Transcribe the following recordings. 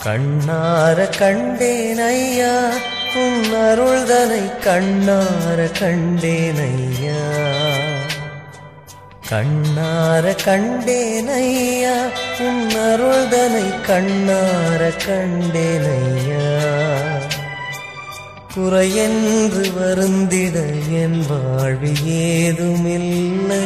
கண்ணார கண்டேன் ஐயா உன் அருள்தனை கண்ணார கண்டேன் ஐயா கண்ணார கண்டேன் ஐயா உன் அருள்தனை கண்ணார கண்டேன் ஐயா குறையென்று வருந்திட என் வாழ்வில் ஏதுமில்லை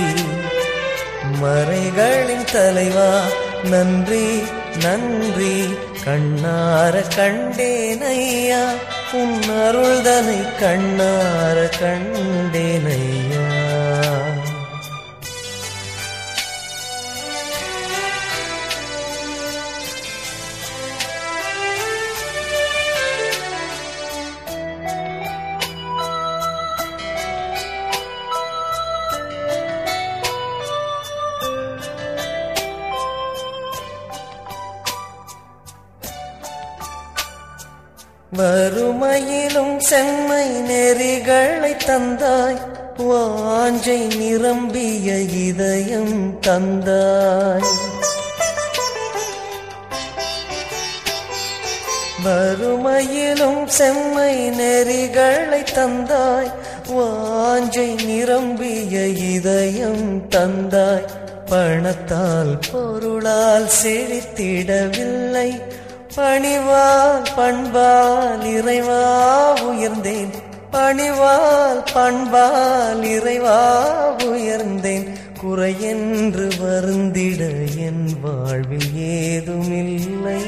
மறைகளின் தலைவா நன்றி நன்றி கண்ணார கண்டேன் ஐயா உன் அருள்தனை கண்ணார கண்டேன் ஐயா வறுமையிலும் செம்மை நெறிகளை தந்தாய் வாஞ்சை நிரம்பிய இதயம் தந்தாய் வறுமையிலும் செம்மை நெறிகளை தந்தாய் வாஞ்சை நிரம்பிய இதயம் தந்தாய் பணத்தால் பொருளால் செழித்திடவில்லை பணிவால் பண்பால் இறைவா உயர்ந்தேன் பணிவால் பண்பால் இறைவா உயர்ந்தேன் குறையென்று வருந்திட என் வாழ்வில் ஏதுமில்லை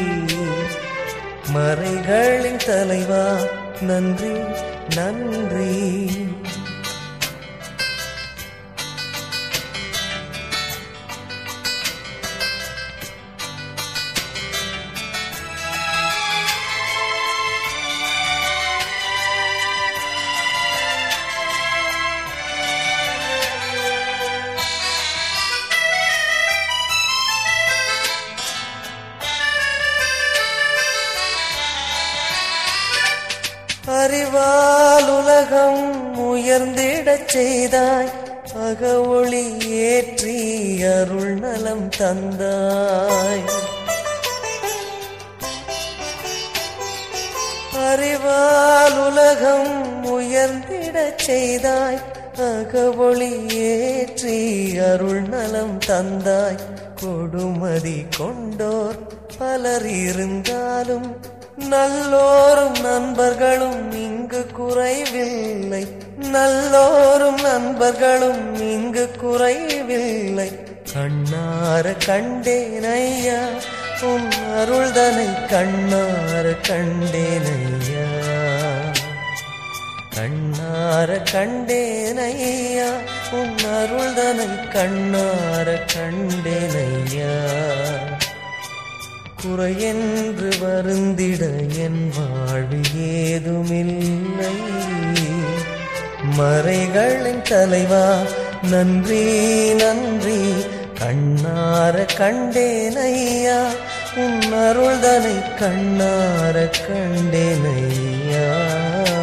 மறைகளின் தலைவா நன்றி நன்றி அறிவால் உலகம் உயர்ந்திடச் செய்தாய் அக ஒளி ஏற்றி அருள் நலம் தந்தாய் அறிவால் உலகம் உயர்ந்திடச் செய்தாய் அக ஒளி ஏற்றி அருள் நலம் தந்தாய் கொடுமதி கொண்டோர் பலர் இருந்தாலும் நல்லோரும் நண்பர்களும் இங்கு குறைவில்லை நல்லோரும் நண்பர்களும் இங்கு குறைவில்லை கண்ணார கண்டேன் ஐயா உன் அருள்தனை கண்ணார கண்டேன் ஐயா கண்ணார கண்டேன் ஐயா உன் அருள்தனை கண்ணார கண்டேன் ஐயா குறையென்று வருந்திட என் வாழ்வில் ஏதுமில்லை மறைகளின் தலைவா நன்றி நன்றி கண்ணார கண்டேன் ஐயா உன் அருள்தனை கண்ணார கண்டேன் ஐயா